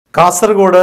കാസർഗോഡ്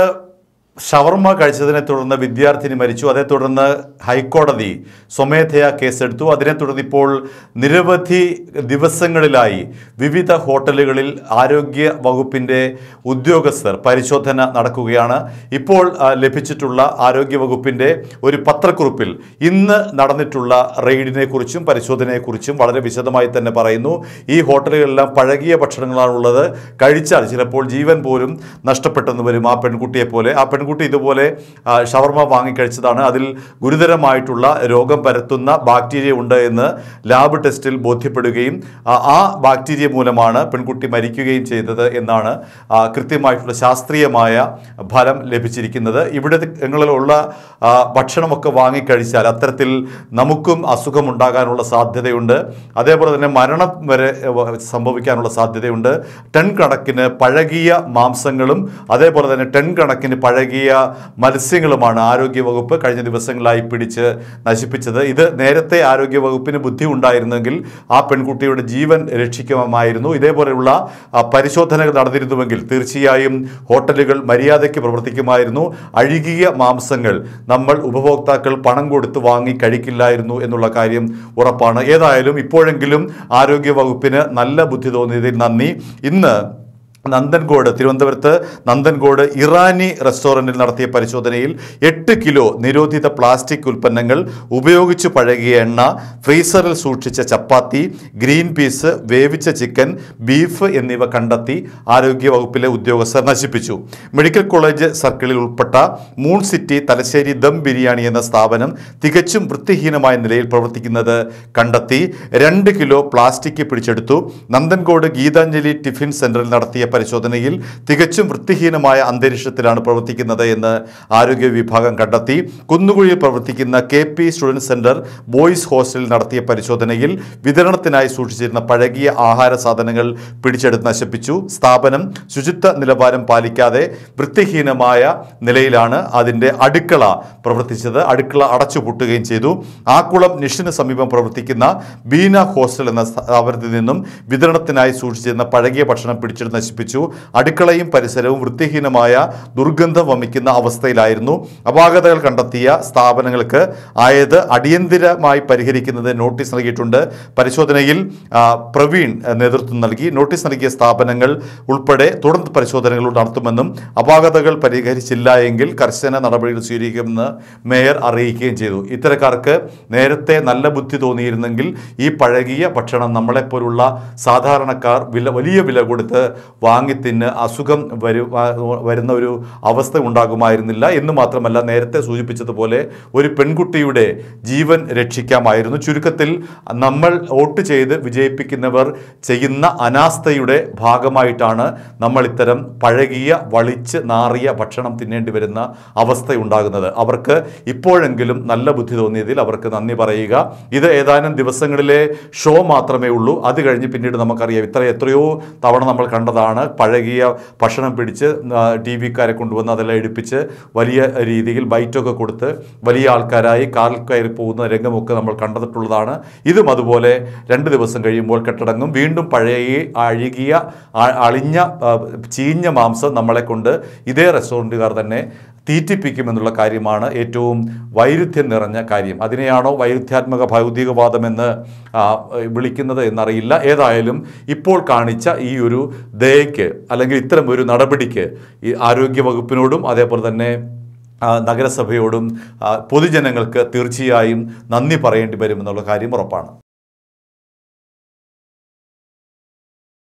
ഷവർമ കഴിച്ചതിനെ തുടർന്ന് വിദ്യാർത്ഥിനി മരിച്ചു അതേ തുടർന്ന് ഹൈക്കോടതി സ്വമേധയാ കേസെടുത്തു അതിനെ തുടർന്ന് ഇപ്പോൾ നിരവധി ദിവസങ്ങളിലായി വിവിധ ഹോട്ടലുകളിൽ ആരോഗ്യ വകുപ്പിൻ്റെ ഉദ്യോഗസ്ഥർ പരിശോധന നടക്കുകയാണ് ഇപ്പോൾ ആ, ലഭിച്ചിട്ടുള്ള ആരോഗ്യ വകുപ്പിൻ്റെ ഒരു പത്രക്കുറിപ്പിൽ ഇന്ന് നടന്നിട്ടുള്ള റെയ്ഡിനെ കുറിച്ചും പരിശോധനയെക്കുറിച്ചും വളരെ വിശദമായി തന്നെ പറയുന്നു ഈ ഹോട്ടലുകളിലെല്ലാം പഴകിയ ഭക്ഷണങ്ങളാണുള്ളത് കഴിച്ചാൽ ചിലപ്പോൾ ജീവൻ പോലും നഷ്ടപ്പെട്ടെന്ന് വരും ആ പെൺകുട്ടിയെ പോലെ ആ പെൺകുട്ടി ഇതുപോലെ ആ, ഷവർമ വാങ്ങിക്കഴിച്ചതാണ് അതിൽ ഗുരുതരമായിട്ടുള്ള രോഗം പരത്തുന്ന ബാക്ടീരിയ ഉണ്ട് എന്ന് ലാബ് ടെസ്റ്റിൽ ബോധ്യപ്പെടുകയും ആ, ആ ബാക്ടീരിയ മൂലമാണ് പെൺകുട്ടി മരിക്കുകയും ചെയ്തത് എന്നാണ് ആ, കൃത്യമായിട്ടുള്ള ശാസ്ത്രീയമായ ഫലം ലഭിച്ചിരിക്കുന്നത് ഇവിടെ നിങ്ങളിലുള്ള ആ, ഭക്ഷണമൊക്കെ വാങ്ങിക്കഴിച്ചാൽ അത്തരത്തിൽ നമുക്കും അസുഖമുണ്ടാകാനുള്ള സാധ്യതയുണ്ട് അതേപോലെ തന്നെ മരണം വരെ ഏ, സംഭവിക്കാനുള്ള സാധ്യതയുണ്ട് ടൺ കണക്കിന് പഴകിയ മാംസങ്ങളും അതേപോലെ തന്നെ ടൺ കണക്കിന് പഴകിയ മത്സ്യങ്ങളുമാണ് ആരോഗ്യവകുപ്പ് കഴിഞ്ഞ ദിവസങ്ങളായി പിടിച്ച് നശിപ്പിച്ചത് ഇത് നേരത്തെ ആരോഗ്യവകുപ്പിന് ബുദ്ധി ഉണ്ടായിരുന്നെങ്കിൽ ആ പെൺകുട്ടിയുടെ ജീവൻ രക്ഷിക്കുമായിരുന്നു ഇതേപോലെയുള്ള ആ, പരിശോധനകൾ നടന്നിരുന്നുവെങ്കിൽ തീർച്ചയായും ഹോട്ടലുകൾ മര്യാദയ്ക്ക് പ്രവർത്തിക്കുമായിരുന്നു അഴുകിയ മാംസങ്ങൾ നമ്മൾ ഉപഭോക്താക്കൾ പണം കൊടുത്ത് വാങ്ങി കഴിക്കില്ലായിരുന്നു എന്നുള്ള കാര്യം ഉറപ്പാണ് ഏതായാലും ഇപ്പോഴെങ്കിലും ആരോഗ്യ വകുപ്പിന് നല്ല ബുദ്ധി തോന്നിയതിൽ നന്ദി ഇന്ന് നന്ദൻകോട് തിരുവനന്തപുരത്ത് നന്ദൻകോട് ഇറാനി റെസ്റ്റോറൻറ്റിൽ നടത്തിയ പരിശോധനയിൽ എട്ട് കിലോ നിരോധിത പ്ലാസ്റ്റിക് ഉൽപ്പന്നങ്ങൾ ഉപയോഗിച്ച് പഴകിയ എണ്ണ ഫ്രീസറിൽ സൂക്ഷിച്ച ചപ്പാത്തി ഗ്രീൻ പീസ് വേവിച്ച ചിക്കൻ ബീഫ് എന്നിവ കണ്ടെത്തി ആരോഗ്യ വകുപ്പിലെ ഉദ്യോഗസ്ഥർ നശിപ്പിച്ചു മെഡിക്കൽ കോളേജ് സർക്കിളിൽ ഉൾപ്പെട്ട മൂൺ സിറ്റി തലശ്ശേരി ദം ബിരിയാണി എന്ന സ്ഥാപനം തികച്ചും വൃത്തിഹീനമായ നിലയിൽ പ്രവർത്തിക്കുന്നത് കണ്ടെത്തി രണ്ട് കിലോ പ്ലാസ്റ്റിക് പിടിച്ചെടുത്തു നന്ദൻകോട് ഗീതാഞ്ജലി ടിഫിൻ സെന്ററിൽ നടത്തിയ പരിശോധനയിൽ തികച്ചും വൃത്തിഹീനമായ അന്തരീക്ഷത്തിലാണ് പ്രവർത്തിക്കുന്നത് എന്ന് ആരോഗ്യ വിഭാഗം കണ്ടെത്തി കുന്നുകുഴിയിൽ പ്രവർത്തിക്കുന്ന K P student centre boys ഹോസ്റ്റലിൽ നടത്തിയ പരിശോധനയിൽ വിതരണത്തിനായി സൂക്ഷിച്ചിരുന്ന പഴകിയ ആഹാര സാധനങ്ങൾ പിടിച്ചെടുത്ത് നശിപ്പിച്ചു സ്ഥാപനം ശുചിത്വ നിലവാരം പാലിക്കാതെ വൃത്തിഹീനമായ നിലയിലാണ് അതിൻ്റെ അടുക്കള പ്രവർത്തിച്ചത് അടുക്കള അടച്ചുപൂട്ടുകയും ചെയ്തു ആക്കുളം നിഷിന് സമീപം പ്രവർത്തിക്കുന്ന ബീന ഹോസ്റ്റൽ എന്ന സ്ഥാപനത്തിൽ നിന്നും വിതരണത്തിനായി സൂക്ഷിച്ചിരുന്ന പഴകിയ ഭക്ഷണം പിടിച്ചെടുത്ത് നശിപ്പിച്ചു അടുക്കളയും പരിസരവും വൃത്തിഹീനമായ ദുർഗന്ധം വമിക്കുന്ന അവസ്ഥയിലായിരുന്നു അപാകതകൾ കണ്ടെത്തിയ സ്ഥാപനങ്ങൾക്ക് ആയത് അടിയന്തിരമായി പരിഹരിക്കുന്നത് നോട്ടീസ് നൽകിയിട്ടുണ്ട് പരിശോധനയിൽ ആ, പ്രവീൺ ആ, നേതൃത്വം നൽകി നോട്ടീസ് നൽകിയ സ്ഥാപനങ്ങൾ ഉൾപ്പെടെ തുടർ പരിശോധനകൾ നടത്തുമെന്നും അപാകതകൾ പരിഹരിച്ചില്ല എങ്കിൽ കർശന നടപടികൾ സ്വീകരിക്കുമെന്ന് മേയർ അറിയിക്കുകയും ചെയ്തു ഇത്തരക്കാർക്ക് നേരത്തെ നല്ല ബുദ്ധി തോന്നിയിരുന്നെങ്കിൽ ഈ പഴകിയ ഭക്ഷണം നമ്മളെപ്പോലുള്ള സാധാരണക്കാർ വില വലിയ വില കൊടുത്ത് വാങ്ങിത്തിന്ന് അസുഖം വരു വ- വരുന്ന ഒരു അവസ്ഥ ഉണ്ടാകുമായിരുന്നില്ല എന്ന് മാത്രമല്ല നേരത്തെ സൂചിപ്പിച്ചതുപോലെ ഒരു പെൺകുട്ടിയുടെ ജീവൻ രക്ഷിക്കാമായിരുന്നു ചുരുക്കത്തിൽ നമ്മൾ വോട്ട് ചെയ്ത് വിജയിപ്പിക്കുന്നവർ ചെയ്യുന്ന അനാസ്ഥയുടെ ഭാഗമായിട്ടാണ് നമ്മൾ ഇത്തരം പഴകിയ വളിച്ച് നാറിയ ഭക്ഷണം തിന്നേണ്ടി വരുന്ന അവസ്ഥയുണ്ടാകുന്നത് അവർക്ക് ഇപ്പോഴെങ്കിലും നല്ല ബുദ്ധി തോന്നിയതിൽ അവർക്ക് നന്ദി പറയുക ഇത് ഏതാനും ദിവസങ്ങളിലെ ഷോ മാത്രമേ ഉള്ളൂ അത് കഴിഞ്ഞ് പിന്നീട് നമുക്കറിയാം ഇത്ര എത്രയോ തവണ നമ്മൾ കണ്ടതാണ് പഴകിയ ഭക്ഷണം പിടിച്ച് ടി വിക്കാരെ കൊണ്ടുവന്ന് അതെല്ലാം എടുപ്പിച്ച് വലിയ രീതിയിൽ ബൈറ്റൊക്കെ കൊടുത്ത് വലിയ ആൾക്കാരായി കാറിൽ കയറി പോകുന്ന രംഗമൊക്കെ നമ്മൾ കണ്ടിട്ടുള്ളതാണ് ഇതും അതുപോലെ രണ്ട് ദിവസം കഴിയുമ്പോൾ കെട്ടടങ്ങും വീണ്ടും പഴയ അഴുകിയ ആ- അളിഞ്ഞ ആ, ചീഞ്ഞ മാംസം നമ്മളെ കൊണ്ട് ഇതേ റെസ്റ്റോറൻറ്റുകാർ തന്നെ തീറ്റിപ്പിക്കുമെന്നുള്ള കാര്യമാണ് ഏറ്റവും വൈരുദ്ധ്യം നിറഞ്ഞ കാര്യം അതിനെയാണോ വൈരുദ്ധ്യാത്മക ഭൗതികവാദമെന്ന് ആ, വിളിക്കുന്നത് എന്നറിയില്ല ഏതായാലും ഇപ്പോൾ കാണിച്ച ഈ ഒരു ദയയ്ക്ക് അല്ലെങ്കിൽ ഇത്തരം ഒരു നടപടിക്ക് ഈ ആരോഗ്യ വകുപ്പിനോടും അതേപോലെ തന്നെ ആ, നഗരസഭയോടും ആ, പൊതുജനങ്ങൾക്ക് തീർച്ചയായും നന്ദി പറയേണ്ടി വരുമെന്നുള്ള കാര്യം ഉറപ്പാണ്